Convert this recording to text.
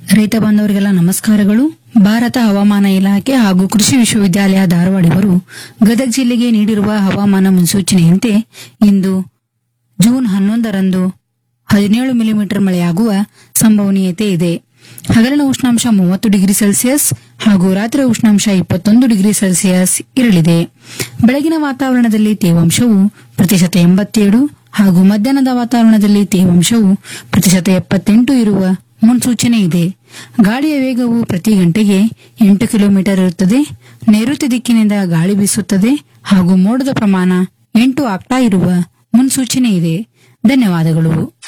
ರೈತ ಬಾಂಧವರಿಗೆಲ್ಲ ನಮಸ್ಕಾರಗಳು ಭಾರತ ಹವಾಮಾನ ಇಲಾಖೆ ಹಾಗೂ ಕೃಷಿ ವಿಶ್ವವಿದ್ಯಾಲಯ ಧಾರವಾಡ ಇವರು ಗದಗ ಜಿಲ್ಲೆಗೆ ನೀಡಿರುವ ಹವಾಮಾನ ಮುನ್ಸೂಚನೆಯಂತೆ ಇಂದು ಜೂನ್ ಹನ್ನೊಂದರಂದು ಹದಿನೇಳು ಮಿಲಿಮೀಟರ್ ಮಳೆಯಾಗುವ ಸಂಭವನೀಯತೆ ಇದೆ ಹಗಲಿನ ಉಷ್ಣಾಂಶ ಮೂವತ್ತು ಡಿಗ್ರಿ ಸೆಲ್ಸಿಯಸ್ ಹಾಗೂ ರಾತ್ರಿ ಉಷ್ಣಾಂಶ ಇಪ್ಪತ್ತೊಂದು ಡಿಗ್ರಿ ಸೆಲ್ಸಿಯಸ್ ಇರಲಿದೆ ಬೆಳಗಿನ ವಾತಾವರಣದಲ್ಲಿ ತೇವಾಂಶವು ಪ್ರತಿಶತ ಎಂಬತ್ತೇಳು ಹಾಗೂ ಮಧ್ಯಾಹ್ನದ ವಾತಾವರಣದಲ್ಲಿ ತೇವಾಂಶವು ಪ್ರತಿಶತ ಎಪ್ಪತ್ತೆಂಟು ಇರುವ ಮುನ್ಸೂಚನೆ ಇದೆ ಗಾಳಿಯ ವೇಗವು ಪ್ರತಿ ಗಂಟೆಗೆ ಎಂಟು ಕಿಲೋಮೀಟರ್ ಇರುತ್ತದೆ ನೈಋತ್ಯ ದಿಕ್ಕಿನಿಂದ ಗಾಳಿ ಬೀಸುತ್ತದೆ ಹಾಗೂ ಮೋಡದ ಪ್ರಮಾಣ ಎಂಟು ಆಗ್ತಾ ಇರುವ ಮುನ್ಸೂಚನೆ ಇದೆ ಧನ್ಯವಾದಗಳು